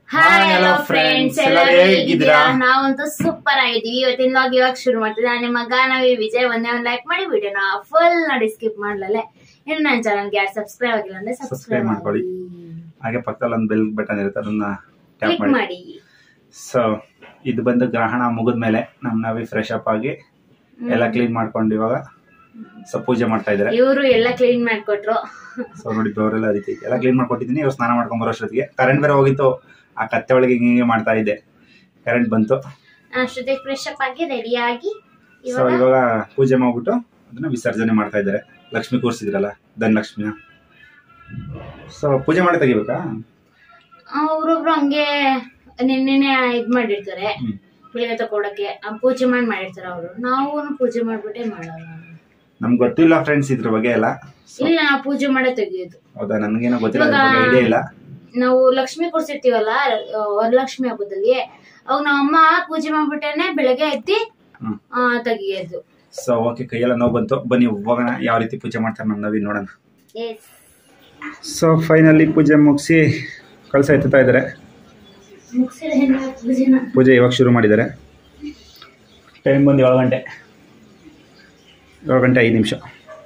Hi hello friends ಎಲ್ಲರೂ ಹೇಗಿದ್ದೀರಾ ಹೇಗಿದ್ದೀರಾ? ನಾವಂತೂ ಸೂಪರ್ ಆಗಿದೀವಿ ಇವತ್ತಿನ ಲಾಗ್ ಇವಾಗ ಶುರು ಮಾಡ್ತಿದ್ದೆ ನಾನು ನಿಮ್ಮ ಗಾನವಿ ವಿಜಯ್ ಒಂದೇ ಒಂದು ಲೈಕ್ ಮಾಡಿ ವಿಡಿಯೋನ ಫುಲ್ ನೋಡಿ ಸ್ಕಿಪ್ ಮಾಡ್ಲಲ್ಲೇ ಇನ್ನು ನನ್ನ ಚಾನಲ್ಗೆ ಯಾರು ಸಬ್ಸ್ಕ್ರೈಬ್ ಆಗಿಲ್ಲ ಅಂದ್ರೆ Subscribe ಸಬ್ಸ್ಕ್ರೈಬ್ ಮಾಡ್ಕೊಳ್ಳಿ. ಹಾಗೆ ಪಕ್ಕದಲ್ಲಿ ಒಂದು ಬೆಲ್ ಬಟನ್ ಇರುತ್ತೆ ಅದನ್ನ ಟ್ಯಾಪ್ ಕ್ಲಿಕ್ ಮಾಡಿ ಮಾಡಿ ಸೊ ಇದು ಬಂದು ಗ್ರಹಣ ಮುಗಿದ್ಮೇಲೆ ನಮ್ ನಾವೇ ಫ್ರೆಶ್ ಅಪ್ ಆಗಿ ಎಲ್ಲ ಕ್ಲೀನ್ ಮಾಡ್ಕೊಂಡು ಇವಾಗ ಸೊ ಪೂಜೆ ಮಾಡ್ತಾ ಇದಾರೆ ಇವರು ಎಲ್ಲ ಕ್ಲೀನ್ ಮಾಡ್ಕೊಟ್ರು ಸೊ ನೋಡಿ ಅವರೆಲ್ಲ ರೀತಿ ಎಲ್ಲ ಕ್ಲೀನ್ ಮಾಡ್ಕೊಟ್ಟಿದ್ದೀನಿ ಇವಾಗ ಸ್ನಾನ ಮಾಡ್ಕೊಂಡ್ ಬರೋ ಅಷ್ಟೊತ್ತಿಗೆ ಕರೆಂಟ್ ಬೇರೆ ಹೋಗಿತ್ತು ಆ ಕತ್ತೆ ಒಳಗೆ ಹಿಂಗೆ ಹಿಂಗೆ ಮಾಡ್ತಾ ಇದ್ದೆ ಕರೆಂಟ್ ಬಂತು ಅಷ್ಟೊತ್ತಿಗೆ ಫ್ರೆಶ್ ಅಪ್ ಆಗಿ ರೆಡಿ ಆಗಿ ಸೊ ಇವಾಗ ಇವಾಗ ಪೂಜೆ ಮಾಡ್ಬಿಟ್ಟು ಅದನ್ನ ವಿಸರ್ಜನೆ ಮಾಡ್ತಾ ಇದ್ದಾರೆ ಲಕ್ಷ್ಮಿ ಕೂರಿಸಿದ್ರಲ್ಲ ಧನಲಕ್ಷ್ಮಿನ ಸೊ ಪೂಜೆ ಮಾಡಿ ತೆಗಿಬೇಕಾ ಅವ್ರೊಬ್ರು ಹಂಗೆ ನಿನ್ನೆನೆ ಇದ್ ಮಾಡಿರ್ತಾರೆ ಹ್ಮ್. ಬೆಳಿಗ್ಗೆ ತಗೊಳಕ್ಕೆ ಆ ಪೂಜೆ ಮಾಡಿ ಮಾಡಿರ್ತಾರೆ ಅವರು ನಾವು ಪೂಜೆ ಮಾಡ್ಬಿಟ್ಟೆ ಮಾಡಲ್ಲ ನಮ್ಗೆ ಗೊತ್ತಿಲ್ಲ ಫ್ರೆಂಡ್ಸ್ ಇದ್ರ ಬಗ್ಗೆ ಎಲ್ಲ ಇಲ್ಲ ನಾವು ಪೂಜೆ ಮಾಡೇ ತೆಗಿಯೋದು ಹೌದಾ ನನ್ಗೇನೋ ಗೊತ್ತಿಲ್ಲ ಅದ್ರ ಇವಾಗ- ಬಗ್ಗೆ ಐಡಿಯಾ ಇಲ್ಲ ನಾವು ಲಕ್ಷ್ಮಿ ಕೂರ್ಸಿರ್ತೀವಲ್ಲ ಆ, ವರಲಕ್ಷ್ಮಿ ಹಬ್ಬದಲ್ಲಿ ಅವಾಗ ನಮ್ಮ ಅಮ್ಮ ಪೂಜೆ ಮಾಡ್ಬಿಟ್ಟೇನೆ ಬೆಳಗ್ಗೆ ಎತ್ತಿ ಹ್ಮ್. ಆ, ತೆಗಿಯೋದು ಸೊ ಓಕೆ ಕೈಯೆಲ್ಲ ನೋವು ಬಂತು ಬನ್ನಿ ಹೋಗೋಣ ಯಾವ ರೀತಿ ಪೂಜೆ ಮಾಡ್ತಾರೆ ನಮ್ಮ ನವೀನ್ ನೋಡೋಣ ಎಸ್ ಸೊ ಫೈನಲಿ ಪೂಜೆ ಮುಗಿಸಿ ಕಳಸ ಎತ್ತುತ್ತಾ ಇದ್ದಾರೆ ಮುಗಿಸಿದ ಪೂಜೆನ ಪೂಜೆ ಇವಾಗ ಶುರು ಮಾಡಿದ್ದಾರೆ ಟೈಮ್ ಬಂದು ಏಳು ಗಂಟೆ ಏಳು ಗಂಟೆ ಐದು ನಿಮಿಷ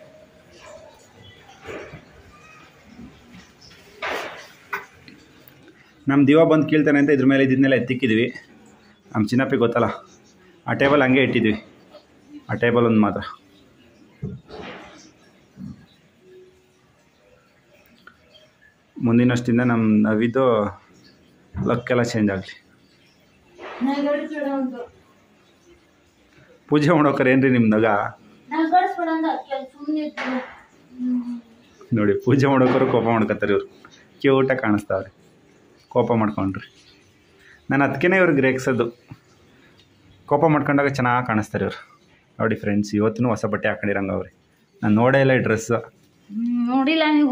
ನಮ್ಮ ದಿವ ಬಂದು ಕೀಳ್ತಾನೆ ಅಂತ ಇದ್ರ ಮೇಲೆ ಇದನ್ನೆಲ್ಲ ಎತ್ತಿಕ್ಕಿದ್ವಿ ನಮ್ಮ ಚಿನ್ನಪ್ಪಿ ಗೊತ್ತಲ್ಲ ಆ ಟೇಬಲ್ ಹಂಗೆ ಇಟ್ಟಿದ್ವಿ ಆ ಟೇಬಲ್ ಒಂದು ಮಾತ್ರ ಮುಂದಿನಷ್ಟಿಂದ ನಮ್ಮ ನವಿದು ಲಕ್ಕೆಲ್ಲ ಚೇಂಜ್ ಆಗಲಿ ಪೂಜೆ ಮಾಡೋಕರ್ ಏನ್ರಿ ನಿಮ್ಮ ನಗ ನೋಡಿ ಪೂಜೆ ಮಾಡೋಕರು ಕೋಪ ಮಾಡ್ಕೊತಾರೆ ಇವ್ರು ಕ್ಯೂಟಾಗಿ ಕಾಣಿಸ್ತಾವ್ರೆ ಕೋಪ ಮಾಡ್ಕೊಂಡ್ರಿ ನಾನು ಅದಕ್ಕೇ ಇವ್ರಿಗೆ ರೇಗ್ಸೋದು ಕೋಪ ಮಾಡ್ಕೊಂಡಾಗ ಚೆನ್ನಾಗಿ ಕಾಣಿಸ್ತಾರೆ ಇವ್ರು ನೋಡಿ ಫ್ರೆಂಡ್ಸ್ ಇವತ್ತಿನೂ ಹೊಸ ಬಟ್ಟೆ ಹಾಕೊಂಡಿರಂಗ ಅವ್ರಿ ನಾನು ನೋಡೇ ಇಲ್ಲ ಈ ಡ್ರೆಸ್ ನೋಡಿಲ್ಲ ನೀವು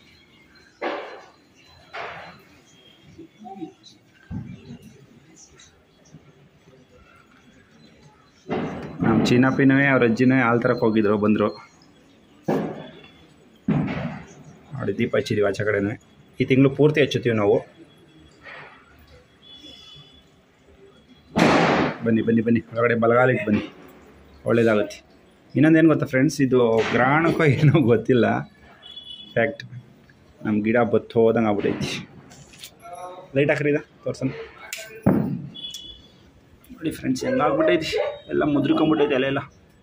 ನಮ್ಮ ಚೀನಾಪಿನೂ ಅವ್ರ ಅಜ್ಜಿನೂ ಹಾಲು ತರಕ್ಕೆ ಹೋಗಿದ್ರು ಬಂದರು ನೋಡಿ ದೀಪ ಹಚ್ಚಿದ್ದೀವಿ ಆಚೆ ಕಡೆನೇ ಈ ತಿಂಗಳು ಪೂರ್ತಿ ಹಚ್ಚುತ್ತೀವಿ ನಾವು ಬನ್ನಿ ಬನ್ನಿ ಬನ್ನಿ ಹೊರಗಡೆ ಬಲಗಾಲಿಗೆ ಬನ್ನಿ ಒಳ್ಳೇದಾಗುತ್ತೆ ಇನ್ನೊಂದೇನು ಗೊತ್ತಾ ಫ್ರೆಂಡ್ಸ್ ಇದು ಗ್ರಹಣಕ್ಕೋ ಏನೋ ಗೊತ್ತಿಲ್ಲ ಫ್ಯಾಕ್ಟ್ ನಮ್ಮ ಗಿಡ ಬತ್ತು ಹೋದಂಗೆ ಆಗ್ಬಿಟ್ಟೈತಿ ಲೈಟ್ ಹಾಕ್ರಿ ಇದ ತೋರ್ಸಣ ನೋಡಿ ಫ್ರೆಂಡ್ಸ್ ಹೆಂಗಾಗ್ಬಿಟ್ಟೈತಿ ಎಲ್ಲ ಮುದ್ರಿಕೊಂಬಿಟ್ಟೈತಿ ಅಲ್ಲೆಲ್ಲ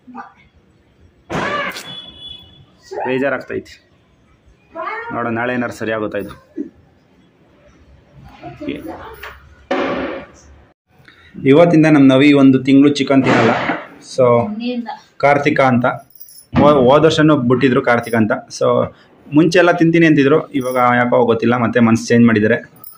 ಬೇಜಾರಾಗ್ತೈತಿ ನೋಡೋಣ ನಾಳೆ ಏನಾರು ಸರಿ ಆಗುತ್ತಾ ಇದು Okay. ಇವತ್ತಿಂದ ನಮ್ಮ ನವಿ ಒಂದು ತಿಂಗಳು ಚಿಕನ್ ತಿನ್ನಲ್ಲ ಸೊ ಮೊನ್ನೆಯಿಂದ ಕಾರ್ತಿಕ ಅಂತ ಹೋ- ಹೋದ ವರ್ಷನೂ ಬಿಟ್ಟಿದ್ರು ಕಾರ್ತಿಕ ಅಂತ ಸೊ ಮುಂಚೆ ಎಲ್ಲ ತಿಂತೀನಿ ಅಂತಿದ್ರು ಇವಾಗ ಯಾಕೋ ಗೊತ್ತಿಲ್ಲ ಮತ್ತೆ ಮನ್ಸು ಚೇಂಜ್ ಮಾಡಿದ್ದಾರೆ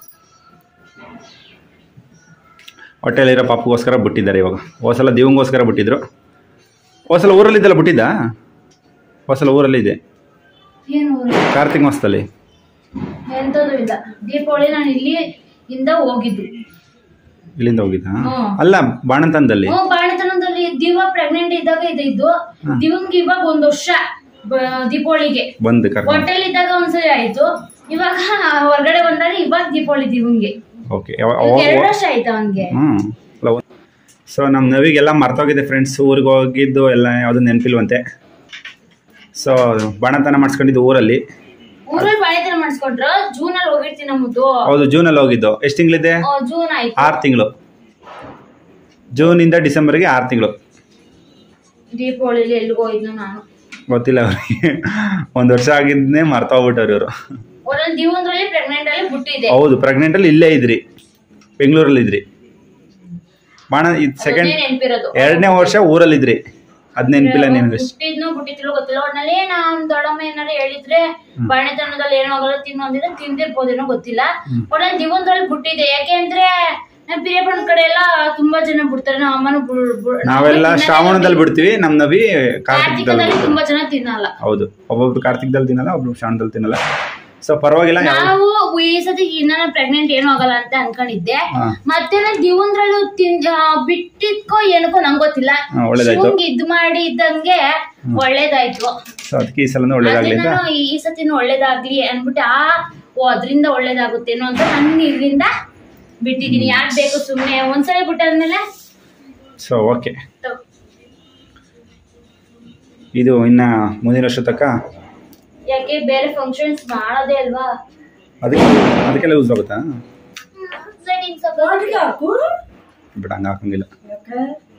ಹೊಟ್ಟೆಲಿರೋ ಪಾಪಗೋಸ್ಕರ ಬಿಟ್ಟಿದ್ದಾರೆ ಇವಾಗ ಹೋಸಲ ದೇವಂಗೋಸ್ಕರ ಬಿಟ್ಟಿದ್ರು ಹೋಸಲ ಊರಲ್ಲಿದ್ದಲ್ಲ ಬಿಟ್ಟಿದ್ದ ಹೋಸಲ ಊರಲ್ಲಿ ಇದೆ ಏನು ಕಾರ್ತಿಕ್ ಮಾಸದಲ್ಲಿ ಎಂತದ್ದು ಇಲ್ಲ ದೀಪಾವಳಿ ನಾನು ಇಲ್ಲಿ ಇಂದ ಹೋಗಿದ್ದು ಇಲ್ಲಿಂದ ಹೋಗಿದ್ದ ಹ್ಮ್. ಅಲ್ಲ ಬಾಣಂತನದಲ್ಲಿ ಹ್ಞೂ ಬಾಣತನದಲ್ಲಿ ದಿವ ಪ್ರೆಗ್ನೆಂಟ್ ಇದ್ದಾಗ ಇದ್ದು ದಿವಂಗ್ ಇವಾಗ ಒಂದ್ ವರ್ಷ ಬ- ದೀಪಾವಳಿಗೆ ಬಂದು ಕರ್ಕೊಂಡು ಹೊಟ್ಟೆಲ್ ಇದ್ದಾಗ ಒಂದ್ಸರಿ ಆಯ್ತು ಇವಾಗ ಹೊರಗಡೆ ಬಂದಾಗ ಇವಾಗ ದೀಪಾವಳಿ ದಿವಂಗೆ ಓಕೆ ಎರಡು ವರ್ಷ ಆಯ್ತು ಅವನ್ಗೆ ಹ್ಞೂ ಸೊ ನಮ್ಮ ನವಿಗೆಲ್ಲ ಮರ್ತೋಗಿದೆ ಫ್ರೆಂಡ್ಸ್ ಊರಿಗೆ ಹೋಗಿದ್ದು ಎಲ್ಲ ಯಾವುದು ನೆನಪಿಲ್ವಂತೆ ಸೊ ಬಾಣತನ ಮಾಡಿಸ್ಕೊಂಡಿದ್ದು ಊರಲ್ಲಿ ಊರಲ್ಲಿ ಬಾಳೆತನ ಮಾಡಿಸ್ಕೊಂಡ್ರ ಜೂನ್ ಅಲ್ಲಿ ಹೋಗಿರ್ತೀನಿ ನಮ್ಮದು ಹೌದು ಜೂನಲ್ಲಿ ಹೋಗಿದ್ದು ಎಷ್ಟು ತಿಂಗಳಿದೆ ಜೂನ್ ಆಯ್ತು ಆರು ತಿಂಗಳು ಜೂನಿಂದ ಡಿಸೆಂಬರ್ಗೆ ಆರು ತಿಂಗಳು ದೀಪಾವಳಿಲಿ ಎಲ್ಲಿಗೆ ಹೋಗಿದ್ನು ನಾನು ಗೊತ್ತಿಲ್ಲ ಅವ್ರಿಗೆ ಒಂದು ವರ್ಷ ಆಗಿದ್ದನ್ನೇ ಮರ್ತೋಗ್ಬಿಟ್ಟವ್ರು ಇವರು ಒಂದೊಂದು ದಿವಂದ್ರಲ್ಲಿ ಪ್ರೆಗ್ನೆಂಟ್ ಅಲ್ಲಿ ಬಿಟ್ಟಿದೆ ಹೌದು ಪ್ರೆಗ್ನೆಂಟಲ್ಲಿ ಇಲ್ಲೇ ಇದ್ರಿ ಬೆಂಗಳೂರಲ್ಲಿ ಇದ್ರಿ ಬಾಣ ಇದು ಸೆಕೆಂಡ್ ಅದನ್ನೇ ನೆನ್ಪಿರೋದು ಎರಡನೇ ವರ್ಷ ಊರಲ್ಲಿದ್ರಿ ಅದ್ ನೆನಪಿಲ್ಲ ನಿನಗೆ ಹುಟ್ಟಿದ್ನು ಬಿಟ್ಟಿದ್ರು ಗೊತ್ತಿಲ್ಲ ಒಟ್ನಲ್ಲಿ ನಮ್ ದೊಡ್ಡಮ್ಮ ಏನಾರ ಹೇಳಿದ್ರೆ ಬಾಣೆತನದಲ್ಲಿ ಏನೋ ಆಗಲ್ಲ ತಿನ್ನು ಅಂದಿದ್ರೆ ತಿಂದಿರ್ಬೋದೇನೋ ಗೊತ್ತಿಲ್ಲ ಒಟ್ನಲ್ಲಿ ದಿವಂದ್ರಲ್ಲಿ ಬಿಟ್ಟಿದೆ ಯಾಕೆಂದ್ರೆ ನಮ್ ಪಿರಿಯಪ್ಪನ ಕಡೆ ಎಲ್ಲ ತುಂಬಾ ಜನ ಬಿಡ್ತಾರೆ ನಮ್ಮ ಅಮ್ಮನು ಬುಡ್- ಬುಡ್- ನಾವೆಲ್ಲ ತಿನ್ನೋದೇ ಶ್ರಾವಣದಲ್ಲಿ ಬಿಡ್ತೀವಿ ನಮ್ಮ ನವಿ ಕಾರ್ತಿಕದಲ್ಲಿ ಕಾರ್ತಿಕದಲ್ಲಿ ತುಂಬಾ ಜನ ತಿನ್ನಲ್ಲ ಹೌದು ಒಬ್ಬೊಬ್ರು ಕಾರ್ತಿಕದಲ್ಲಿ ತಿನ್ನಲ್ಲ ಒಬ್ರು ಶ್ರಾವಣದಲ್ಲಿ ತಿನ್ನಲ್ಲ ಸೊ ಪರವಾಗಿಲ್ಲ ಯಾವ ನಾವು ಈ ಸತಿ ಇನ್ನ ಪ್ರೆಗ್ನೆಂಟ್ ಏನೂ ಆಗಲ್ಲ ಅಂತ ಅನ್ಕೊಂಡಿದ್ದೆ ಹಾ. ಮತ್ತೆ ನಾನು ದಿವಂದ್ರಲ್ಲೂ ತಿನ್ ಆ, ಬಿಟ್ಟಿದ್ಕೋ ಏನಕ್ಕೋ ನಂಗೆ ಗೊತ್ತಿಲ್ಲ ಹಾ, ಒಳ್ಳೇದಾಯ್ತು. ಶಿವಂಗ್ ಇದ್ ಮಾಡಿ ಇದ್ದಂಗೆ ಒಳ್ಳೇದಾಯ್ತು ಸೊ ಅದಕ್ಕೆ ಈ ಸಲನೂ ಒಳ್ಳೇದಾಗ್ಲಿ ಅದೇ ಅಂತ ನಾನು ಈ ಈ ಸತಿನೂ ಒಳ್ಳೇದಾಗ್ಲಿ ಅನ್ಬಿಟ್ಟು ಆ ಓ ಅದರಿಂದ ಒಳ್ಳೇದಾಗುತ್ತೇನೋ ಅಂತ ನನ್ನ ಇದರಿಂದ ಬಿಟ್ಟಿದೀನಿ ಯಾಕ್ ಬೇಕು ಸುಮ್ನೆ ಒಂದ್ಸಲ ಬಿಟ್ಟಾದ್ಮೇಲೆ ಸೊ ಓಕೆ ಇದು ಇನ್ನು ಮುಂದಿನ ವರ್ಷ ತನಕ ಯಾಕೆ ಬೇರೆ ಫಂಕ್ಷನ್ಸ್ ಮಾಡೋದೇ ಅಲ್ವಾ ಅದಕ್ಕೆ ಅದಕ್ಕೆಲ್ಲ ಯೂಸ್ ಆಗುತ್ತಾ Settings ಸ್ವಲ್ಪ ಬಾಡಿಗೆ ಹಾಕು ಬಟ್ ಹಂಗೆ ಹಾಕಂಗಿಲ್ಲ ಯಾಕೆ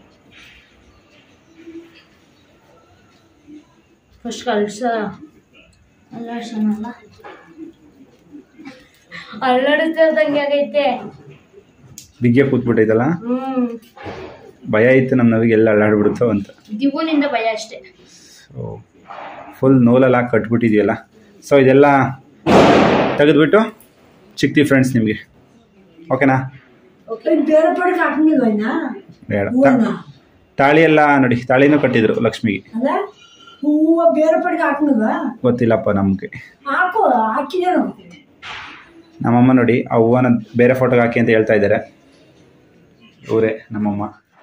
ಫಸ್ಟ್ ಕಳ್ಸ ಅಲ್ಲಾಡ್ಸೋಣಲ್ಲ ಅಲ್ಲಾಡಿಸ್ತಿರ್ದಂಗೆ ಆಗೈತೆ ಬಿಗ್ಗೆ ಕೂತ್ಬಿಟ್ಟೈತಲ್ಲ ಹ್ಮ್ ಭಯ ಇತ್ತು ನಮ್ಮ ನವಿಗೆ ಎಲ್ಲ ಅಲ್ಲಾಡ್ಬಿಡುತ್ತೋ ಅಂತ ದಿವ್ವನಿಂದ ಭಯ ಅಷ್ಟೇ ಸೊ ಫುಲ್ ನೂಲಲ್ಲಿ ಹಾಕಿ ಕಟ್ಬಿಟ್ಟಿದೆಯಲ್ಲ ಸೊ ಇದೆಲ್ಲ ತೆಗೆದ್ಬಿಟ್ಟು ಸಿಗ್ತೀವಿ ಫ್ರೆಂಡ್ಸ್ ನಿಮಗೆ ಓಕೆನಾ ಓಕೆ ಏನ್ ಬೇರೆ ಪಡಿಗೆ ಹಾಕಂಗಿಲ್ವಯ್ನ ಬೇಡ ಹೂವನ್ನ ತಾ- ತಾಳಿ ಎಲ್ಲ ನೋಡಿ ತಾಳಿನೂ ಕಟ್ಟಿದ್ರು ಲಕ್ಷ್ಮಿಗೆ ಅಲ್ಲ ಹೂವ ಬೇರೆ ಪಡಿಗೆ ಹಾಕಂಗಿಲ್ವಾ ಗೊತ್ತಿಲ್ಲಪ್ಪ ನಮಗೆ ಹಾಕು ಹಾಕಿದೇನು ನಮ್ಮಮ್ಮ ನೋಡಿ ಆ ಹೂವನ ಬೇರೆ ಫೋಟೋಗೆ ಹಾಕಿ ಅಂತ ಹೇಳ್ತಾ ಇದ್ದಾರೆ ಇವರೇ ನಮ್ಮಮ್ಮ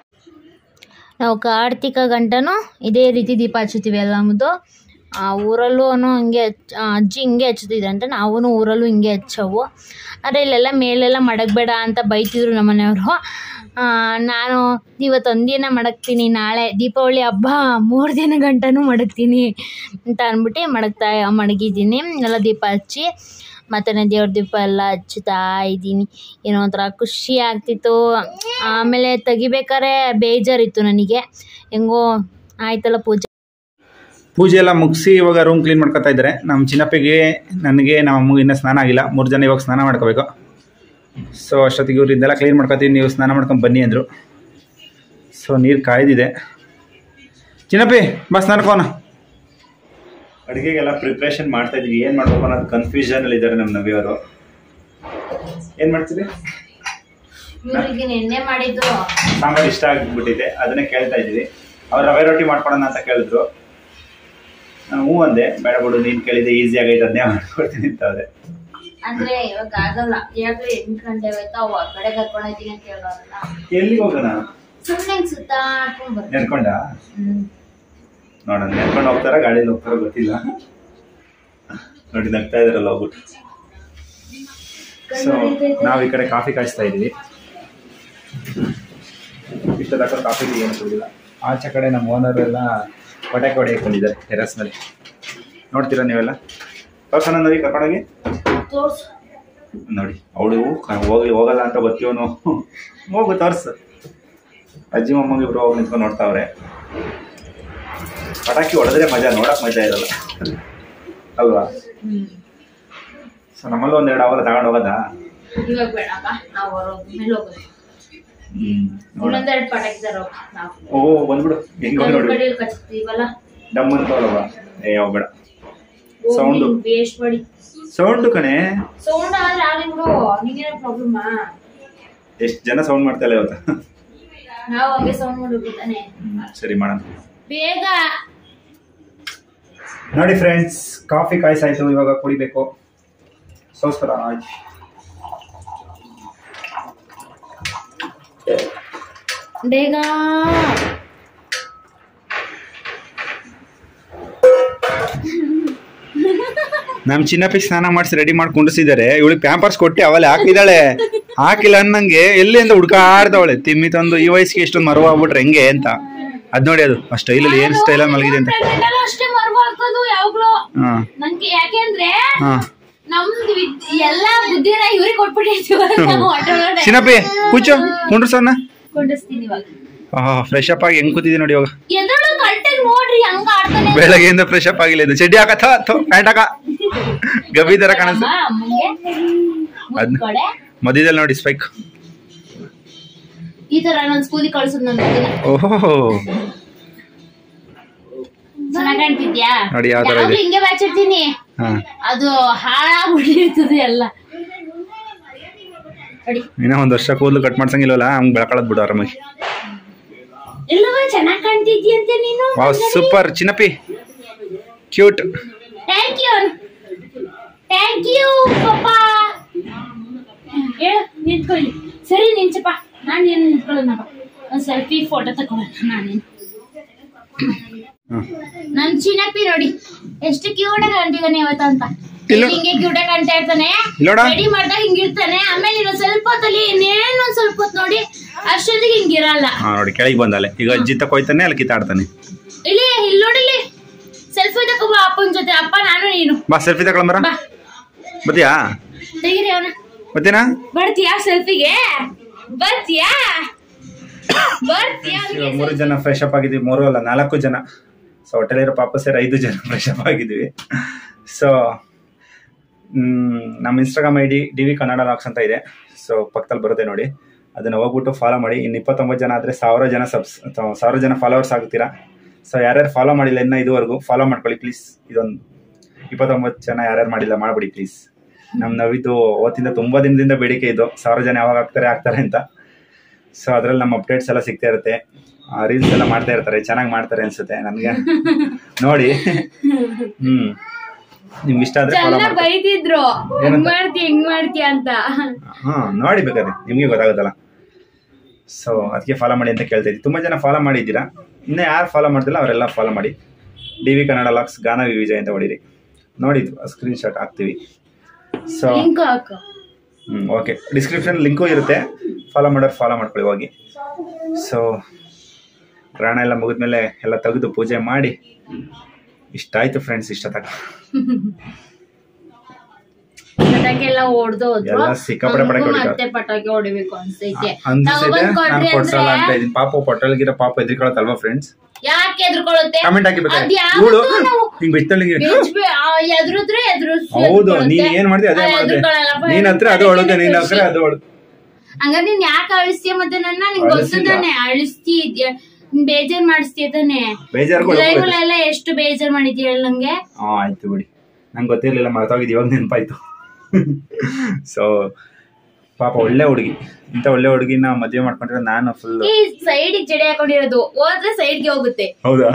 ನಾವು ಕಾರ್ತಿಕ ಗಂಟನು ಇದೇ ರೀತಿ ದೀಪ ಹಚ್ಚುತ್ತೀವಿ ಎಲ್ಲ ನಮ್ಮದು ಆ ಊರಲ್ಲೂ ಹಂಗೆ ಹಚ್- ಆ ಅಜ್ಜಿ ಹಿಂಗೆ ಹಚ್ಚುತ್ತಿದ್ದಂತೆ ನಾವು ಊರಲ್ಲೂ ಹಿಂಗೆ ಹಚ್ಚವು ಆದರೆ ಇಲ್ಲೆಲ್ಲ ಮೇಲೆಲ್ಲ ಮಡಗಬೇಡ ಅಂತ ಬೈತಿದ್ರು ನಮ್ಮ ಮನೆಯವರು ನಾನು ಇವತ್ತು ಒಂದಿನ ಮಡಗ್ತೀನಿ ನಾಳೆ ದೀಪಾವಳಿ ಹಬ್ಬ ಮೂರು ದಿನ ಗಂಟನೂ ಮಡಗ್ತೀನಿ ಅಂತ ಅಂದ್ಬಿಟ್ಟು ಮಡಗ್ತಾ ಮಡಗಿದ್ದೀನಿ ಎಲ್ಲ ದೀಪ ಹಚ್ಚಿ ಮತ್ತು ನಾನು ದೇವ್ರ ದೀಪ ಎಲ್ಲ ಹಚ್ಚುತ್ತಾ ಇದ್ದೀನಿ ಏನೋ ಒಂಥರ ಖುಷಿ ಆಗ್ತಿತ್ತು ಆಮೇಲೆ ತೆಗಿಬೇಕಾದ್ರೆ ಬೇಜಾರಿತ್ತು ನನಗೆ ಹೆಂಗೋ ಆಯ್ತಲ್ಲ ಪೂಜೆ ಪೂಜೆ ಎಲ್ಲ ಮುಗಿಸಿ ಇವಾಗ ರೂಮ್ ಕ್ಲೀನ್ ಮಾಡ್ಕೊತಾ ಇದ್ದಾರೆ ನಮ್ಮ ಚಿನ್ನಪ್ಪಿಗೆ ನನಗೆ ನಮ್ಮ ಅಮ್ಮಗೆ ಇನ್ನೂ ಸ್ನಾನ ಆಗಿಲ್ಲ ಮೂರು ಜನ ಇವಾಗ ಸ್ನಾನ ಮಾಡ್ಕೋಬೇಕು ಸೊ ಅಷ್ಟೊತ್ತಿಗೆ ಇವ್ರು ಇದೆಲ್ಲ ಕ್ಲೀನ್ ಮಾಡ್ಕೊತೀವಿ ನೀವು ಸ್ನಾನ ಮಾಡ್ಕೊಂಡು ಬನ್ನಿ ಅಂದರು ಸೊ ನೀರು ಕಾಯ್ದಿದೆ ಚಿನ್ನಪ್ಪಿ ಬಾ ಸ್ನಾನಕೋನ ಅಡುಗೆಗೆಲ್ಲ ಪ್ರಿಪ್ರೇಷನ್ ಮಾಡ್ತಾ ಇದ್ವಿ ಏನು ಮಾಡ್ಬೇಕು ಅನ್ನೋದು ಕನ್ಫ್ಯೂಷನಲ್ಲಿ ಇದ್ದಾರೆ ನಮ್ಮ ನವಿಯವರು ಏನು ಮಾಡ್ತೀರಿ ಇವ್ರಿಗೆ ನೆನ್ನೆ ಮಾಡಿದ್ದು ಸಾಂಬಾರು ಇಷ್ಟ ಆಗಿಬಿಟ್ಟಿದೆ ಅದನ್ನೇ ಕೇಳ್ತಾ ಇದ್ವಿ ಅವ್ರು ರವೆ ರೊಟ್ಟಿ ಮಾಡ್ಕೊಡೋಣ ಅಂತ ಕೇಳಿದ್ರು ನಾನು ಹ್ಞೂ ಅಂದೆ ಬೇಡ ಬಿಡು ನೀನು ಕೇಳಿದೆ ಈಸಿ ಆಗೈತೆ ಅದನ್ನೇ ಮಾಡ್ಕೊಡ್ತೀನಿ ಅಂತ ಅವ್ರೆ ಅಂದ್ರೆ ಇವಾಗ ಆಗಲ್ಲ ಯಾಕೆ ಎಂಟು ಗಂಟೆ ಆಯ್ತು ಅವ್ ಹೊರ್ಗಡೆ ಕರ್ಕೊಂಡು ಹೋಯ್ತೀನಿ ಅಂತ ಹೇಳೋರಲ್ಲ ಎಲ್ಲಿಗೆ ಹೋಗೋಣ ಸುಮ್ಮನೆ ಸುತ್ತಾಡ್ಕೊಂಡ್ ಬರ್ತೀನಿ ನೆನ್ಕೊಂಡ ಹ್ಮ್ ನೋಡೋಣ ನೆನ್ಕೊಂಡು ಹೋಗ್ತಾರ ಗಾಡೀಲಿ ಹೋಗ್ತಾರ ಗೊತ್ತಿಲ್ಲ ನೋಡಿ ನಗ್ತಾ ಇದಾರಲ್ಲ ಹೋಗ್ಬಿಟ್ಟು ಸೊ ನಾವು ಈ ಕಡೆ ಕಾಫಿ ಕಾಯಿಸ್ತಾ ಇದೀವಿ ಇಷ್ಟ ತಕ್ಕ ಕಾಫಿ ಟೀ ಏನು ಕುಡಿಲ್ಲ ಆಚೆ ಕಡೆ ನಮ್ಮ ಓನರ್ ಎಲ್ಲ ಪಟಾಕಿ ಹೊಡೆಯಕೊಂಡಿದ್ದಾರೆ ಟೆರಸ್ ಮೇಲೆ ನೋಡ್ತೀರಾ ನೀವೆಲ್ಲ ತೋರ್ಸೋಣ ನೋಡಿ ಕರ್ಕೊಂಡೋಗಿ ತೋರ್ಸು ನೋಡಿ ಅವಳು ಹೋಗ್ಲಿ ಹೋಗಲ್ಲ ಅಂತ ಗೊತ್ತಿವನು ಹೋಗು ತೋರ್ಸು ಅಜ್ಜಿ ಮೊಮ್ಮಗ ಇಬ್ರು ಹೋಗಿ ನಿಂತ್ಕೊಂಡು ನೋಡ್ತಾವ್ರೆ ಪಟಾಕಿ ಹೊಡೆದ್ರೆ ಮಜಾ ನೋಡಕ್ ಮಜಾ ಇರಲ್ಲ ಅಲ್ವಾ ಹ್ಮ್ ಸೊ ನಮ್ಮಲ್ಲೂ ಒಂದೆರಡು ಅವರ ತಗೊಂಡು ಹೋಗೋದಾ ಇವಾಗ ಬೇಡಪ್ಪ ನಾವು ಹೊರೋದು ಮೇಲೆ ಹೋಗೋದು ಹ್ಮ್ ನೋಡ ಇನ್ನೊಂದೆರಡು ಪಟಾಕಿ ತರೋ ನಾವು ಓ ಬಂದ್ಬಿಡು ಹೆಂಗ ನೋಡಿ ಕಡೆಯಲ್ಲಿ ಕಚ್ತೀವಲ್ಲ ಡಮ್ ಅಂತವಲ್ಲವ ಏ ಯಾವ ಬೇಡ Sound. ವೇಸ್ಟ್ ಮಾಡಿ ಸೌಂಡು ಕಣೆ ಸೌಂಡ್ ಆದ್ರೆ ಆಗ್ಲಿ ಬಿಡು ನಿಂಗೇನೋ ಪ್ರಾಬ್ಲಮ್ ಎಷ್ಟು ಜನ ಸೌಂಡ್ ಮಾಡ್ತಾ ಇಲ್ಲ ಇವತ್ತು ನಾವು ಹಂಗೆ ಸೌಂಡ್ ಮಾಡ್ಬಿಡ್ತಾನೆ ಹ್ಮ್, ಸರಿ ಮಾಡೋಣ ಬೇಗ ನೋಡಿ ಫ್ರೆಂಡ್ಸ್ ಕಾಫಿ ಕಾಯಿಸಾಯ್ತು ಇವಾಗ ಕುಡಿಬೇಕು ಸೋಸ್ಕರ ಆಯ್ತು ಬೇಗ ನಮ್ ಚಿನ್ನಪ್ಪಿ ಸ್ನಾನ ಮಾಡಿಸಿ ರೆಡಿ ಮಾಡಿ ಕುಂಡಿಸಿದ್ದಾರೆ ಇವಳಿಗೆ ಪ್ಯಾಂಪರ್ಸ್ ಕೊಟ್ಟು ಅವಳೆ ಹಾಕಿದಾಳೆ ಹಾಕಿಲ್ಲ ಅನ್ನಂಗೆ ಎಲ್ಲಿಂದ ಹುಡ್ಕಾಡ್ದವಳೆ ತಿಮ್ಮಿ ತಂದು ಈ ವಯಸ್ಸಿಗೆ ಎಷ್ಟೊಂದು ಮರವ ಆಗ್ಬಿಟ್ರೆ ಹೆಂಗೆ ಅಂತ ಅದ್ ನೋಡಿ ಅದು ಆ ಸ್ಟೈಲಲ್ಲಿ ಏನ್ ಸ್ಟೈಲಲ್ಲಿ ಮಲಗಿದೆ ಅಂತ Pregnant ಅಲ್ಲ ಅಷ್ಟೇ ಮರ್ವ ಹಾಕೋದು ಯಾವಾಗ್ಲೂ ಹಾ ನನ್ಗೆ ಯಾಕೆಂದ್ರೆ ಹಾ ನಮ್ದು ವಿದ್- ಎಲ್ಲಾ ಬುದ್ಧಿನ ಇವ್ರಿಗೆ ಕೊಟ್ಬಿಟ್ಟಿರ್ತೀವಿ ನಾವು ಆಟ ಒಳಗಡೆ ಚಿನ್ನಪ್ಪಿ ಕೂಚು ಕುಂಡ್ರಸನ್ನ ಕೊಂಡಿಸ್ತೀನಿ ಇವಾಗ ಫ್ರೆಶ್ ಅಪ್ ಆಗಿ ಹೆಂಗ್ ಕೂತಿದೆ ನೋಡಿ ಇವಾಗ ಎದ್ರಳು ಕರೆಕ್ಟಾಗಿ ನೋಡ್ರಿ ಹಂಗ ಆಡ್ತಾನೆ ಬೆಳಗ್ಗೆಯಿಂದ ಫ್ರೆಶ್ ಅಪ್ ಆಗಿಲ್ಲ ಇದು ಚಡ್ಡಿ ಹಾಕತ್ತ ಪ್ಯಾಂಟ್ ಹಾಕ ಗಬಿ ತರ ಕಾಣಿಸ್ತು ಅಮ್ಮ, ಅಮ್ಮಂಗೆ ಅದ್ನ- ಕಡೆ ಮಧ್ಯದಲ್ಲಿ ನೋಡಿ ಸ್ಪೈಕ್ ಈ ತರ ನಾನು ಸ್ಕೂಲಿಗೆ ಕಳ್ಸೋದು ನನ್ನ ಮಗನ ಓಹೋ ಚೆನ್ನಾಗ್ ಕಾಣ್ತಿದ್ಯಾ ನೋಡಿ ಯಾವ ತರ ಯಾವಾಗ್ಲೂ ಇದೆ ಹಿಂಗೆ ಬಾಚಿರ್ತೀನಿ ಹಾ ಅದು ಹಾಳಾಗ್ಬಿಟ್ಟಿರ್ತದೆ ಎಲ್ಲ ನೋಡಿ ಇನ್ನೂ ಒಂದ್ ವರ್ಷ ಕೂದಲು ಕಟ್ ಮಾಡ್ಸಂಗಿಲ್ವಲ್ಲ ಹಂಗ್ ಬೆಳ್ಕೊಳದ್ ಬಿಡು ಆರಾಮಾಗಿ ಎಲ್ಲವ ಚೆನ್ನಾಗ್ ಕಾಣ್ತಿದ್ಯಂತೆ ನೀನು ವಾವ್ ಸೂಪರ್ ಚಿನ್ನಪ್ಪಿ cute thank you thank you ಪಪ್ಪ ಹೇಳು ನಿಂತ್ಕೊಳ್ಳಿ ಸರಿ ನಿಂಚಪ್ಪ ನಾನು ಏನು ನಿಂತ್ಕೊಳ್ಳೋಣಪ್ಪ ಒಂದು ಸೆಲ್ಫಿ ಫೋಟೋ ತಗೊಳ್ಳೋಣ ನಾನೇನು ನನ್ನ ಚಿನ್ನಪ್ಪಿ ನೋಡಿ ಎಷ್ಟು ಕ್ಯೂಟ್ ಕಾಣ್ತಿದ್ದಾನೆ ಇವತ್ತು ಅಂತ ಇಲ್ಲ. ಹಿಂಗೆ ಕ್ಯೂಟ ಕಾಣ್ತಾ ಇರ್ತಾನೆ ಇಲ್ಲೋಡ. ರೆಡಿ ಮಾಡ್ದಾಗ ಹಿಂಗಿರ್ತಾನೆ ಆಮೇಲೆ ಇನ್ನೊಂದ್ ಸ್ವಲ್ಪ ಹೊತ್ತಲ್ಲಿ ಇನ್ನೇನೊಂದ್ ಸ್ವಲ್ಪ ಹೊತ್ತು ನೋಡಿ ಅಷ್ಟೊತ್ತಿಗೆ ಹಿಂಗಿರಲ್ಲ ಹಾ ನೋಡಿ ಕೆಳಗೆ ಬಂದಲೆ ಈಗ ಅಜ್ಜಿ ತಕೋಯ್ತಾನೆ ಅಲ್ಲಿ ಕಿತ್ತಾಡ್ತಾನೆ ಇಲ್ಲಿ ಇಲ್ಲಿ ನೋಡಿಲಿ ಸೆಲ್ಫಿ ತಗೋಬಾ ಅಪ್ಪನ ಜೊತೆ ಅಪ್ಪ ನಾನು ನೀನು ಬಾ ಸೆಲ್ಫಿ ತಗೊಳಂಬರ ಬಾ ಬತ್ತೀಯಾ ತೆಗಿರಿ ಅವನ ಬತ್ತೀನಾ ಬರ್ತೀಯಾ ಸೆಲ್ಫಿಗೆ ಬರ್ತೀಯಾ ಬರ್ತೀಯಾ ಇವಾಗ ಮೂರು ಜನ ಫ್ರೆಶ್ ಅಪ್ ಆಗಿದ್ವಿ ಮೂರು ಅಲ್ಲ ನಾಲ್ಕು ಜನ ಸೊ ಹೋಟೆಲಿರೋ ಪಾಪ ಸೇರಿ ಐದು ಜನ ಫ್ರೆಶ್ ಅಪ್ ಆಗಿದ್ವಿ ಸೊ ನಮ್ಮ Instagram I D D V Kannada vlogs ಅಂತ ಇದೆ ಸೊ ಪಕ್ಕದಲ್ಲಿ ಬರುತ್ತೆ ನೋಡಿ ಅದನ್ನು ಹೋಗ್ಬಿಟ್ಟು ಫಾಲೋ ಮಾಡಿ ಇನ್ನು ಇಪ್ಪತ್ತೊಂಬತ್ತು ಜನ ಆದರೆ ಸಾವಿರ ಜನ ಸಬ್ಸ್ ಅಥವಾ ಸಾವಿರ ಜನ ಫಾಲೋವರ್ಸ್ ಆಗ್ತೀರಾ ಸೊ ಯಾರ್ಯಾರು ಫಾಲೋ ಮಾಡಿಲ್ಲ ಇನ್ನು ಇದುವರೆಗೂ ಫಾಲೋ ಮಾಡ್ಕೊಳ್ಳಿ ಪ್ಲೀಸ್ ಇದೊಂದು ಇಪ್ಪತ್ತೊಂಬತ್ತು ಜನ ಯಾರ್ಯಾರು ಮಾಡಿಲ್ಲ ಮಾಡ್ಬಿಡಿ ಪ್ಲೀಸ್ ನಮ್ಮ ನವಿದು ಅವತ್ತಿಂದ ತುಂಬ ದಿನದಿಂದ ಬೇಡಿಕೆ ಇದು ಸಾವಿರ ಜನ ಯಾವಾಗ ಆಗ್ತಾರೆ ಆಗ್ತಾರೆ ಅಂತ ಸೊ ಅದ್ರಲ್ಲಿ ನಮ್ಮ ಅಪ್ಡೇಟ್ಸ್ ಎಲ್ಲ ಸಿಗ್ತಾ ಇರುತ್ತೆ ರೀಲ್ಸ್ ಎಲ್ಲ ಮಾಡ್ತಾ ಇರ್ತಾರೆ ಚೆನ್ನಾಗಿ ಮಾಡ್ತಾರೆ ಅನ್ಸುತ್ತೆ ನನಗೆ ನೋಡಿ ಹ್ಮ್ ನಿಮ್ಗೆ ಇಷ್ಟ ಆದ್ರೆ ಫಾಲೋ ಚೆನ್ನಾಗ್ ಮಾಡಿ ಬೈತಿದ್ರು ಏನಂತ? ಹಿಂಗ್ ಮಾಡ್ತೀಯ ಹಿಂಗ್ ಮಾಡ್ತೀಯ ಅಂತ ಹಾ ನೋಡಿ ಬೇಕಾದ್ರೆ ನಿಮ್ಗೆ ಗೊತ್ತಾಗುತ್ತಲ್ಲ ಸೊ ಅದಕ್ಕೆ ಫಾಲೋ ಮಾಡಿ ಅಂತ ಕೇಳ್ತಾ ಇದ್ವಿ ತುಂಬಾ ಜನ ಫಾಲೋ ಮಾಡಿದ್ದೀರಾ ಇನ್ನು ಯಾರು ಫಾಲೋ ಮಾಡ್ತಿಲ್ಲ ಅವರೆಲ್ಲ ಫಾಲೋ ಮಾಡಿ ಡಿ ವಿ ಕನ್ನಡ ಲಾಕ್ಸ್ ಗಾನ ವಿ ವಿಜಯ್ ಅಂತ ಹೊಡೀರಿ ನೋಡಿದ್ವು ಸ್ಕ್ರೀನ್ ಶಾಟ್ ಹಾಕ್ತೀವಿ ಸೊ ಲಿಂಕ್ ಹಾಕು ಹ್ಮ್ ಓಕೆ ಡಿಸ್ಕ್ರಿಪ್ಷನ್ ಲಿಂಕು ಇರುತ್ತೆ ಫಾಲೋ ಮಾಡೋರು ಫಾಲೋ ಮಾಡ್ಕೊಳ್ಳಿ ಹೋಗಿ ಸೊ ಪ್ರಾಣ ಎಲ್ಲ ಮುಗಿದ್ಮೇಲೆ ಎಲ್ಲ ತೆಗೆದು ಪೂಜೆ ಮಾಡಿ ಇಷ್ಟ ಆಯ್ತು ಫ್ರೆಂಡ್ಸ್ ಇಷ್ಟ ತಗ ಪಟಾಕಿ ಎಲ್ಲ ಹೊಡ್ದು ಹೋದ್ರು ಎಲ್ಲ ಸಿಕ್ಕಾಪಟ್ಟೆ ಪಟಾಕಿ ನಮ್ಗೂ ಹೊಡಿತಾರೆ. ಮತ್ತೆ ಪಟಾಕಿ ಹೊಡಿಬೇಕು ಅನ್ಸೈತೆ ಅನ್ಸಿದೆ ತಗೊಬಂದ್ ನಾನು ಕೊಡ್ರಿ ಕೊಡ್ಸಲ್ಲ ಅಂತ ಅಂದ್ರೆ ಇದೀನಿ ಪಾಪ ಪೊಟ್ಟಲ್ಗಿರೋ ಪಾಪ ಎದ್ರಿಕೊಳತ್ತಲ್ವಾ ಫ್ರೆಂಡ್ಸ್ ಯಾಕೆ ಎದ್ರುಕೊಳ್ಳುತ್ತೆ ಕಮೆಂಟ್ ಹಾಕಿ ಬೇಕಾದ್ರೆ ಅದ್ಯಾವ್ದು ಇವಳು ನಾವು ಹಿಂಗ್ ಬಿತ್ತಳಿಗೆ ಬೆಚ್ಬೆ- ಆ, ಎದ್ರುದ್ರೆ ಎದ್ರು ಹೌದು ನೀನ್ ಏನ್ ಮಾಡ್ತೀಯ ಅದೇ ಮಾಡಿದೆ ನೀನ್ ಹತ್ರ ಅದು ಹೊಡುತ್ತೆ ನೀನ್ ಹತ್ರ ಅದು ಹೊಡು ಹಂಗಾರೆ ನೀನ್ ಯಾಕೆ ಅಳಿಸ್ತೀಯ ಮತ್ತೆ ನನ್ನ ನಿಂಗೆ ಗೊತ್ತು ಅಳಿಸಿಲ್ಲ. ತಾನೆ ಅಳಿಸ್ತಿ ಬೇಜಾರ್ ಮಾಡಿಸ್ತೀಯ ತಾನೆ ಬೇಜಾರ್ಗಳು ಲೈವ್ಗಳೆಲ್ಲ ಎಷ್ಟು ಬೇಜಾರ್ ಮಾಡಿದ್ಯ ಹೇಳ ನಂಗೆ ಹಾ ಆಯ್ತು ಬಿಡಿ ನಂಗೆ ಗೊತ್ತಿರ್ಲಿಲ್ಲ ಮರ್ತೋಗಿದ್ದು ಇವಾಗ ನೆನಪಾಯ್ತು ಸೊ ಪಾಪ ಒಳ್ಳೆ ಹುಡುಗಿ ಇಂಥ ಒಳ್ಳೆ ಹುಡುಗಿನ ಮದುವೆ ಮಾಡ್ಕೊಂಡ್ರೆ ನಾನು ಫುಲ್ ಈ ಸೈಡ್ ಜಡೆ ಹಾಕೊಂಡಿರೋದು ಹೋದ್ರೆ ಸೈಡ್ಗೆ ಹೋಗುತ್ತೆ ಹೌದಾ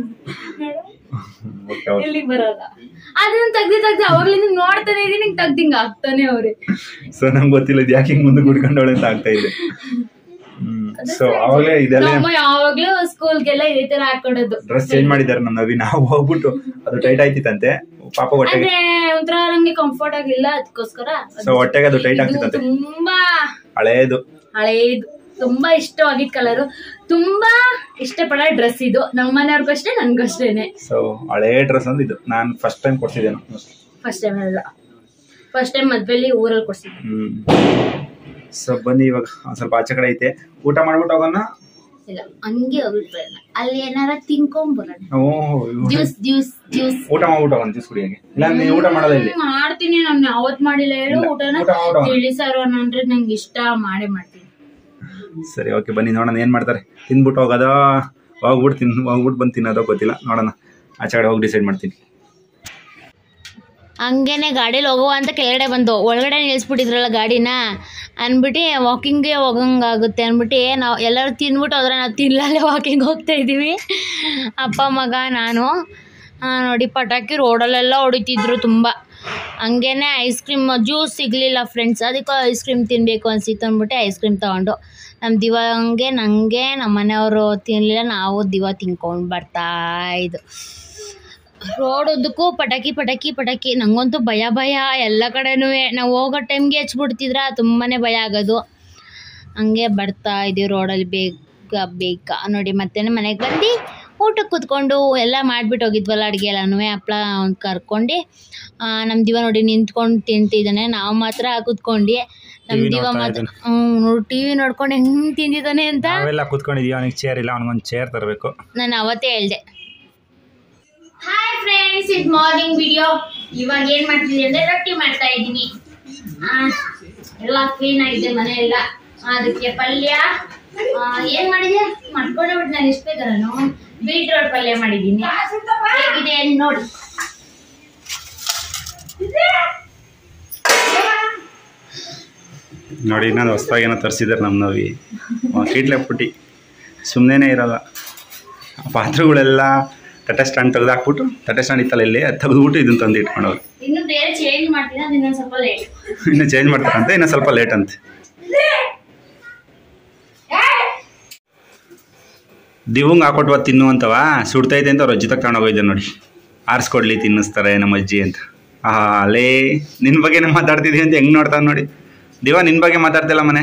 ಓಕೆ ಓಕೆ ಇಲ್ಲಿಗೆ ಬರಲ್ಲ ಅದನ್ನ ತೆಗ್ದಿ ತೆಗ್ದಿ ಅವಾಗ್ಲಿಂದ ನೋಡ್ತಾನೆ ಇದೀನಿ ತೆಗ್ದಿಂಗ ಆಗ್ತಾನೆ ಅವ್ರೆ ಸೊ ನಂಗೆ ಗೊತ್ತಿಲ್ಲ ಇದು ಯಾಕೆ ಹಿಂಗ್ ಮುಂದೆ ಕುಡ್ಕೊಂಡವಳೆ ಅಂತ ಆಗ್ತಾ ಇದೆ ಹ್ಮ್ ಸೊ ಅವಾಗಲೇ ಇದೆಲ್ಲ ನಮ್ಮ ಯಾವಾಗ್ಲೂ ಸ್ಕೂಲ್ಗೆಲ್ಲ ಇದೇ ತರ ಹಾಕೊಡೋದು ಡ್ರೆಸ್ ಚೇಂಜ್ ಮಾಡಿದ್ದಾರೆ ನಮ್ಮ ನವಿ ನಾವು ಹೋಗ್ಬಿಟ್ಟು ಅದು ಟೈಟ್ ಆಯ್ತಿತ್ತಂತೆ ಪಾಪ ಹೊಟ್ಟೆಗೆ ಅಂದ್ರೆ ಒಂಥರ ನಂಗೆ ಕಂಫರ್ಟ್ ಆಗಿಲ್ಲ ಅದಕ್ಕೋಸ್ಕರ ಸೊ ಹೊಟ್ಟೆಗೆ ಅದು ಟೈಟ್ ಇದು ಆಗ್ತಿತ್ತಂತೆ ತುಂಬಾ ಹಳೇದು ಹಳೇದು ತುಂಬಾ ಇಷ್ಟವಾಗಿದ್ ಕಲರ್ ತುಂಬಾ ಇಷ್ಟಪಡೋ ಡ್ರೆಸ್ ಇದು ನಮ್ಮ ಮನೆಯವ್ರಿಗೂ ಅಷ್ಟೇ ನನ್ಗೂ ಅಷ್ಟೇನೆ ಸೊ ಹಳೇ ಡ್ರೆಸ್ ಒಂದು ಇದು ನಾನು ಫಸ್ಟ್ ಟೈಮ್ ಕೊಡ್ಸಿದ್ದೇನು ಫಸ್ಟ್ ಟೈಮ್ ಅಲ್ಲ ಫಸ್ಟ್ ಟೈಮ್ ಮದ್ವೆಲಿ ಊರಲ್ಲಿ ಕೊಡ್ಸಿದ್ದೆ ಹ್ಮ್ ಸೊ ಬನ್ನಿ ಇವಾಗ ಒಂದ್ ಸ್ವಲ್ಪ ಆಚೆ ಕಡೆ ಐತೆ ಊಟ ಮಾಡ್ಬಿಟ್ಟು ಹೋಗೋಣ ಇಲ್ಲ ಹಂಗೆ ಹೋಗ್ಬಿಟ್ರೆ ಅಲ್ಲಿ ಏನಾರ ತಿನ್ಕೊಂಡ್ ಬರೋಣ ಓ ಇವ್ರು- ಜ್ಯೂಸ್ ಜ್ಯೂಸ್ ಜ್ಯೂಸ್ ಊಟ ಮಾಡ್ಬಿಟ್ಟು ಹೋಗೋಣ ಜ್ಯೂಸ್ ಕುಡಿಯಂಗೆ ಇಲ್ಲ ನೀನು ಊಟ ಮಾಡಲ್ಲ ಇಲ್ಲಿ ಮಾಡ್ತೀನಿ ನಾನು ಯಾವತ್ ಮಾಡಿಲ್ಲ ಹೇಳು ಇಲ್ಲ, ಊಟನ ಊಟ ಮಾಡು. ತಿಳಿ ಸಾರು ಅಂದ್ರೆ ನಂಗೆ ಇಷ್ಟ ಮಾಡೇ ಮಾಡ್ತೀನಿ ಸರಿ ಓಕೆ ಬನ್ನಿ ನೋಡೋಣ ಏನ್ ಮಾಡ್ತಾರೆ ತಿನ್ಬಿಟ್ಟು ಹೋಗೋದೋ ಹೋಗ್ಬಿಟ್ಟು ತಿನ್ ಹೋಗ್ಬಿಟ್ಟು ಬಂದು ತಿನ್ನೋದೋ ಗೊತ್ತಿಲ್ಲ ನೋಡೋಣ ಆಚೆ ಕಡೆ ಹೋಗಿ ಡಿಸೈಡ್ ಮಾಡ್ತೀನಿ ಹಂಗೇನೆ ಗಾಡೀಲಿ ಹೋಗುವ ಅಂತ ಕೆಳಗಡೆ ಬಂದು ಒಳಗಡೆ ನಿಲ್ಲಿಸ್ಬಿಟ್ಟಿದ್ರಲ್ಲ ಗಾಡಿನ ಅಂದ್ಬಿಟ್ಟು ವಾಕಿಂಗ್ಗೆ ಹೋಗಂಗಾಗುತ್ತೆ ಅಂದ್ಬಿಟ್ಟು ನಾವು ಎಲ್ಲರೂ ತಿಂದ್ಬಿಟ್ಟು ಹೋದ್ರೆ ನಾವು ತಿನ್ನಲೇ ವಾಕಿಂಗ್ ಹೋಗ್ತಾ ಇದ್ದೀವಿ ಅಪ್ಪ ಮಗ ನಾನು ಆ, ನೋಡಿ ಪಟಾಕಿ ರೋಡಲ್ಲೆಲ್ಲ ಹೊಡಿತಿದ್ರು ತುಂಬ ಹಂಗೇನೆ ಐಸ್ ಕ್ರೀಮ್ ಜ್ಯೂಸ್ ಸಿಗಲಿಲ್ಲ ಫ್ರೆಂಡ್ಸ್ ಅದಕ್ಕೆ ಐಸ್ ಕ್ರೀಮ್ ತಿನ್ನಬೇಕು ಅನ್ಸಿತ್ತು ಅಂದ್ಬಿಟ್ಟು ಐಸ್ ಕ್ರೀಮ್ ತೊಗೊಂಡು ನಮ್ಮ ದಿವಂಗೆ ನನಗೆ ನಮ್ಮ ಮನೆಯವರು ತಿನ್ನಲಿಲ್ಲ ನಾವು ದಿವ ತಿನ್ಕೊಂಡು ಬರ್ತಾ ಇದ್ದು ರೋಡ್ ಉದ್ದಕ್ಕೂ ಪಟಾಕಿ ಪಟಾಕಿ ಪಟಾಕಿ ನಂಗಂತೂ ಭಯ ಭಯ ಎಲ್ಲ ಕಡೆನೂ ನಾವು ಹೋಗೋ ಟೈಮ್ಗೆ ಹಚ್ಬಿಡ್ತಿದ್ರ ತುಂಬಾ ಭಯ ಆಗೋದು ಹಂಗೆ ಬರ್ತಾ ಇದೀವಿ ರೋಡಲ್ಲಿ ಬೇಗ ಬೇಗ ನೋಡಿ ಮತ್ತೆ ಮನೆಗೆ ಬಂದು ಊಟಕ್ಕೆ ಕೂತ್ಕೊಂಡು ಎಲ್ಲ ಮಾಡಿಬಿಟ್ಟು ಹೋಗಿದ್ವಲ್ಲ ಅಡುಗೆ ಎಲ್ಲನೂ ಹಪ್ಳ ಒಂದು ಕರ್ಕೊಂಡು ನಮ್ಮ ದಿವ ನೋಡಿ ನಿಂತ್ಕೊಂಡು ತಿಂತಿದ್ದಾನೆ ನಾವು ಮಾತ್ರ ಕೂತ್ಕೊಂಡು ನಮ್ಮ TV ದಿವ ನೋಡ್ತಾ ಮಾತ್ರ ಇದ್ದಾನೆ. ಹ್ಞೂ ನೋಡಿ ಟಿ ವಿ ನೋಡ್ಕೊಂಡು ಹೆಂಗೆ ತಿಂದಿದ್ದಾನೆ ಅಂತ ನಾವೆಲ್ಲ ಕುತ್ಕೊಂಡಿದೀವಿ ಅವನಿಗೆ ಚೇರ್ ಇಲ್ಲ ಅವನಿಗೊಂದು ಚೇರ್ ತರಬೇಕು ನಾನು ಅವತ್ತೇ ಹೇಳ್ದೆ ಹಾಯ್ ಫ್ರೆಂಡ್ಸ್ ಇದು ಮಾರ್ನಿಂಗ್ ವಿಡಿಯೋ ಇವಾಗ ಏನ್ ಮಾಡ್ತಿದ್ದೀನಿ ಅಂದ್ರೆ ರೊಟ್ಟಿ ಮಾಡ್ತಾ ಇದ್ದೀನಿ ಆ, ಎಲ್ಲ ಕ್ಲೀನ್ ಆಗಿದೆ ಮನೆ ಎಲ್ಲ ಅದಕ್ಕೆ ಪಲ್ಯ ಆ, ಏನ್ ಮಾಡಿದೆ ಮಾಡ್ಕೊಂಡೆ ಬಿಟ್ಟು ನಾನು ಇಷ್ಟ ಬೇಕಾರ ನಾನು ಬೀಟ್ರೋಟ್ ಪಲ್ಯ ಮಾಡಿದ್ದೀನಿ ಹೇಗಿದೆ ನೋಡಿ ನೋಡಿ ಇನ್ನೊಂದು ಹೊಸ್ದಾಗಿ ಏನೋ ತರಿಸಿದ್ದಾರೆ ನಮ್ಮ ನವಿ ಕೀಟ್ಲೆ ಪುಟ್ಟಿ ಸುಮ್ಮನೆ ಇರಲ್ಲ ಆ ಪಾತ್ರೆಗಳೆಲ್ಲ ತಟ್ಟೆ ಸ್ಟ್ಯಾಂಡ್ ತೆಗೆದು ಹಾಕ್ಬಿಟ್ಟು ತಟ್ಟೆ ಸ್ಟ್ಯಾಂಡ್ ಇತ್ತಲ್ಲ ಇಲ್ಲಿ ಅದು ತೆಗೆದ್ಬಿಟ್ಟು ಇದನ್ನ ತಂದು ಇಟ್ಕೊಂಡವ್ರು ಇನ್ನು ಬೇರೆ ಚೇಂಜ್ ಮಾಡ್ತೀನಿ ಅದು ಇನ್ನೊಂದು ಸ್ವಲ್ಪ ಲೇಟ್ ಇನ್ನು ಚೇಂಜ್ ಮಾಡ್ತಾರಂತೆ ಇನ್ನು ಸ್ವಲ್ಪ ಲೇಟ್ ಅಂತೆ ದಿವಂಗ್ ಹಾಕೊಟ್ವ ತಿನ್ನು ಅಂತವ ಸುಡ್ತೈತೆ ಅಂತ ಅವ್ರ ಅಜ್ಜಿ ತಗೊಂಡೋಗಿದ್ದೆ ನೋಡಿ ಆರಿಸ್ಕೊಡ್ಲಿ ತಿನ್ನಿಸ್ತಾರೆ ನಮ್ಮ ಅಜ್ಜಿ ಅಂತ ಆ ಅಲೇ ನಿನ್ನ ಬಗ್ಗೆನೇ ಮಾತಾಡ್ತಿದ್ದೀವಿ ಅಂತ ಹೆಂಗ್ ನೋಡ್ತಾವ ನೋಡಿ ದಿವಾ ನಿನ್ನ ಬಗ್ಗೆ ಮಾತಾಡ್ತಿಲ್ಲ ಮನೆ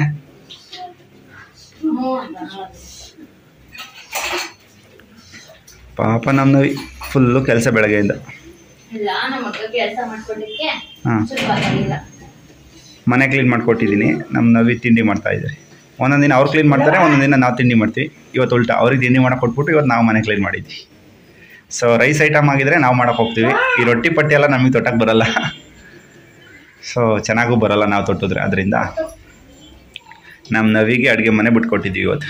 ಪಾಪ ನಮ್ಮ ನವಿ ಫುಲ್ಲು ಕೆಲಸ ಬೆಳಗ್ಗೆಯಿಂದ ಇಲ್ಲ ನಮ್ಮ ಮಗ ಕೆಲಸ ಮಾಡ್ಕೊಡ್ಲಿಕ್ಕೆ ಹಾಂ ಸ್ವಲ್ಪ ಆಗಿಲ್ಲ ಮನೆ ಕ್ಲೀನ್ ಮಾಡ್ಕೊಟ್ಟಿದ್ದೀನಿ ನಮ್ಮ ನವಿ ತಿಂಡಿ ಮಾಡ್ತಾ ಇದ್ದಾರೆ ಒಂದೊಂದು ದಿನ ಅವ್ರು ಕ್ಲೀನ್ ಮಾಡ್ತಾರೆ ಒಂದೊಂದು ದಿನ ನಾವು ತಿಂಡಿ ಮಾಡ್ತೀವಿ ಇವತ್ತು ಉಲ್ಟಾ ಅವ್ರಿಗೆ ತಿಂಡಿ ಮಾಡಕ್ಕೆ ಕೊಟ್ಬಿಟ್ಟು ಇವತ್ತು ನಾವು ಮನೆ ಕ್ಲೀನ್ ಮಾಡಿದ್ವಿ ಸೊ ರೈಸ್ ಐಟಮ್ ಆಗಿದ್ರೆ ನಾವು ಮಾಡಕ್ಕೆ ಹೋಗ್ತೀವಿ ಈ ರೊಟ್ಟಿ ಪಟ್ಟಿ ಎಲ್ಲ ನಮಗೆ ತೊಟ್ಟಕ್ಕೆ ಬರಲ್ಲ ಸೊ ಚೆನ್ನಾಗೂ ಬರಲ್ಲ ನಾವು ತೊಟ್ಟಿದ್ರೆ ಅದರಿಂದ ನಮ್ಮ ನವಿಗೆ ಅಡುಗೆ ಮನೆ ಬಿಟ್ಕೊಟ್ಟಿದ್ದೀವಿ ಇವತ್ತು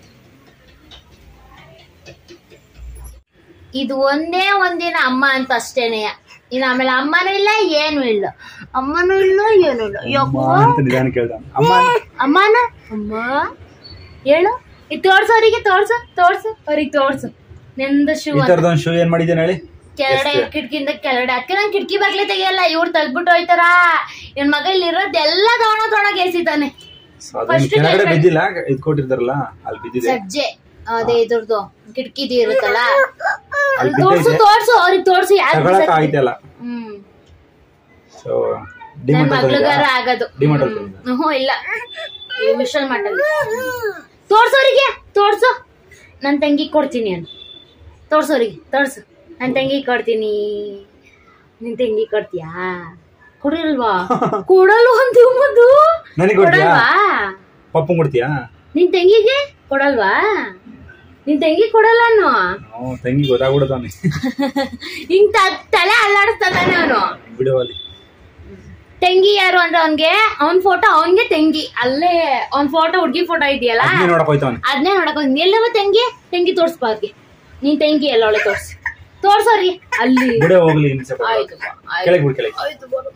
ಇದು ಒಂದೇ ಒಂದಿನ ಅಮ್ಮ ಅಂತ ಅಷ್ಟೇನೆಯ ಇನ್ನು ಆಮೇಲೆ ಅಮ್ಮನೂ ಇಲ್ಲ ಏನೂ ಇಲ್ಲ ಅಮ್ಮನೂ ಇಲ್ಲ ಏನೂ ಇಲ್ಲ ಯಾಕೋ ನಿಧಾನ ಕೇಳ್ದ ಅಮ್ಮ ಅಮ್ಮನ ಅಮ್ಮ ಹೇಳು ಇದು ತೋರ್ಸು ಅವರಿಗೆ ತೋರ್ಸು ತೋರ್ಸು ಅವ್ರಿಗೆ ತೋರ್ಸು ನಿಂದು ಶೂ ಈ ಥರದೊಂದು ಶೂ ಏನು ಮಾಡಿದ್ದೇನೆ ಹೇಳಿ ಕೆಳಗಡೆ ಕಿಟಕಿಯಿಂದ ಕೆಳಗಡೆ ಅದಕ್ಕೆ ನಂಗೆ ಕಿಟಕಿ ಬಾಗ್ಲಿ ತೆಗಿಯಲ್ಲ ಇವ್ರು ತೆಗ್ಬಿಟ್ಟು ಹೋಯ್ತಾರ ಇವ್ನ ಮಗ ಇಲ್ಲಿರೋದೆಲ್ಲ ತಗೊಂಡ ತೊಗೊಂಡೋಗಿ ಎಸಿತಾನೆ ಸೊ ಅದೇನು ಕೆಳಗಡೆ ಬಿದ್ದಿಲ್ಲ ಇದು ಕೊಟ್ಟಿರ್ತಾರಲ್ಲ ಅಲ್ಲಿ ಬಿದ್ದಿದೆ ಸಜ್ಜೆ ಅದೇ ಇದ್ರದ್ದು ಕಿಟಕಿದು ಇರುತ್ತಲ್ಲ ಅಲ್ಲಿ ತೋರ್ಸು ಬಿದ್ದೈತೆ ತೋರ್ಸು ಅವ್ರಿಗೆ ತೋರ್ಸು ಯಾರು ತಗೊಳಕ್ ಆಯ್ತಲ್ಲ ಹ್ಮ್ ಸೊ ನನ್ ಡಿಮಾಂಡ್ ಮಗ್ಳಿಗಾರ ಆಗೋದು ಡಿಮಾಂಡ್ ಹ್ಮ್ ಹ್ಞೂ ಇಲ್ಲ ವಿಶಲ್ ಮಾಡಲ್ಲ ತೋರ್ಸೋರಿಗೆ ತೋರ್ಸು ನನ್ನ ತಂಗಿ ಕೊಡ್ತೀನಿ ನಾನು ತೋರ್ಸೋರಿಗೆ ತೋರ್ಸು ನನ್ನ ತಂಗಿ ಕೊಡ್ತೀನಿ ನಿನ್ ತಂಗಿ ಕೊಡ್ತೀಯಾ ಕೊಡಿಲ್ವಾ ಕೊಡಲ್ವಾ ಅಂತೀವ್ ಮದ್ದು ನನಗೆ ಕೊಡ್ತೀಯಾ ಕೊಡಲ್ವಾ ಪಪ್ಪು ಕೊಡ್ತೀಯಾ ನಿನ್ ತಂಗಿಗೆ ಕೊಡಲ್ವಾ ನಿನ್ ತಂಗಿ ಕೊಡಲ್ಲ ಅನ್ನೋ ಹ್ಞೂ ತಂಗಿ ಗೊತ್ತಾಗ್ಬಿಡ್ತಾನೆ ಹಿಂಗ್ ತ- ತಲೆ ಅಲ್ಲಾಡಿಸ್ತಾನೆ ಅವನು ಬಿಡು ಅಲ್ಲಿ ತಂಗಿ ಯಾರು ಅಂದ್ರೆ ಅವನ್ಗೆ ಅವನ್ ಫೋಟೋ ಅವನ್ಗೆ ತಂಗಿ ಅಲ್ಲೇ ಅವ್ನ್ ಫೋಟೋ ಹುಡ್ಗಿ ಫೋಟೋ ಇದೆಯಲ್ಲ ಅದನ್ನೇ ನೋಡಕ್ ಹೋಯ್ತಾವನೆ ಅದನ್ನೇ ನೋಡಕ್ ಹೋಗಿ ಎಲ್ಲವ ತಂಗಿ ತಂಗಿ ತೋರ್ಸ್ಬಾ ಅವ್ರಿಗೆ ನೀನ್ ತಂಗಿ ಎಲ್ಲ ಅವಳೆ ತೋರ್ಸಿ ತೋರ್ಸೋರಿ ಅಲ್ಲಿ ಬಿಡೆ ಹೋಗ್ಲಿ ಇನ್ನು ಸ್ವಲ್ಪ ಆಯ್ತು ಬಾ, ಆಯ್ತು. ಕೆಳಗೆ ಬಿಡು ಕೆಳಗೆ ಆಯ್ತು ಬರು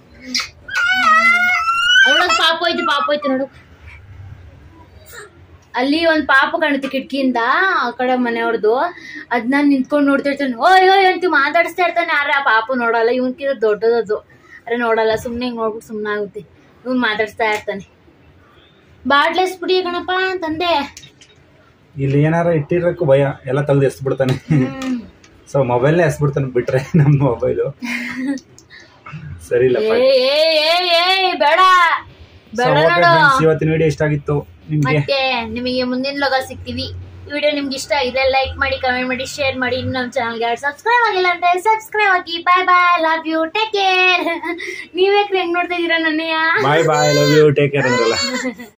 ಅವಳೊಂದ್ ಪಾಪ ಹೋಯ್ತು ಪಾಪ ಹೋಯ್ತು ನೋಡು ಅಲ್ಲಿ ಒಂದ್ ಪಾಪ ಕಾಣುತ್ತೆ ಕಿಟಕಿಯಿಂದ ಆ ಕಡೆ ಮನೆಯವ್ರದ್ದು ಅದ್ನ ನಿಂತ್ಕೊಂಡ್ ನೋಡ್ತಿರ್ತಾನೆ ಓಯ್ ಓಯ್ ಅಂತ ಮಾತಾಡಿಸ್ತಾ ಇರ್ತಾನೆ ಆದ್ರೆ ಆ ಪಾಪ ನೋಡಲ್ಲ ಇವನ್ಕಿಂತ ದೊಡ್ಡದದು ಅರೆ ನೋಡಲ್ಲ ಸುಮ್ನೆ ಹಿಂಗ್ ನೋಡ್ಬಿಟ್ಟು ಸುಮ್ನೆ ಆಗುತ್ತೆ ಇವ್ನ್ ಮಾತಾಡಿಸ್ತಾ ಇರ್ತಾನೆ ಬಾಟ್ಲೆ ಎಸ್ಬಿಡಿ ಕಣಪ್ಪ ತಂದೆ ಇಲ್ಲಿ ಏನಾರ ಇಟ್ಟಿರಕ್ಕೂ ಭಯ ಎಲ್ಲ ತೆಗ್ದು ಎಸ್ಬಿಡ್ತಾನೆ ಹ್ಮ್ ಸೊ ಮೊಬೈಲ್ನೇ ಎಸ್ಬಿಡ್ತಾನೆ ಬಿಟ್ರೆ ನಮ್ಮ ಮೊಬೈಲು ಸರಿ ಇಲ್ಲ ಏ ಏ ಏ ಏ ಬೇಡ ಬೇಡ ನೋಡು ಇವತ್ತಿನ ವಿಡಿಯೋ ಇಷ್ಟ ಆಗಿತ್ತು ನಿಮ್ಗೆ ಮತ್ತೆ ನಿಮಗೆ ಮುಂದಿನ ಲೋಗ ಸಿಗ್ತೀವಿ ಈ ವಿಡಿಯೋ ನಿಮ್ಗೆ ಇಷ್ಟ ಆಗಿದೆ ಲೈಕ್ ಮಾಡಿ ಕಮೆಂಟ್ ಮಾಡಿ ಶೇರ್ ಮಾಡಿ ಇನ್ನು ನಮ್ಮ ಚಾನಲ್ಗೆ ಯಾರು ಸಬ್ಸ್ಕ್ರೈಬ್ ಆಗಿಲ್ಲ ಅಂದ್ರೆ ಸಬ್ಸ್ಕ್ರೈಬ್ ಆಗಿ bye bye love you take care ನೀವೇ ಹೆಂಗ್ ನೋಡ್ತಾ ಇದೀರಾ ನನ್ನಯ್ಯ bye bye love you take care ಅಂದ್ರಲ್ಲ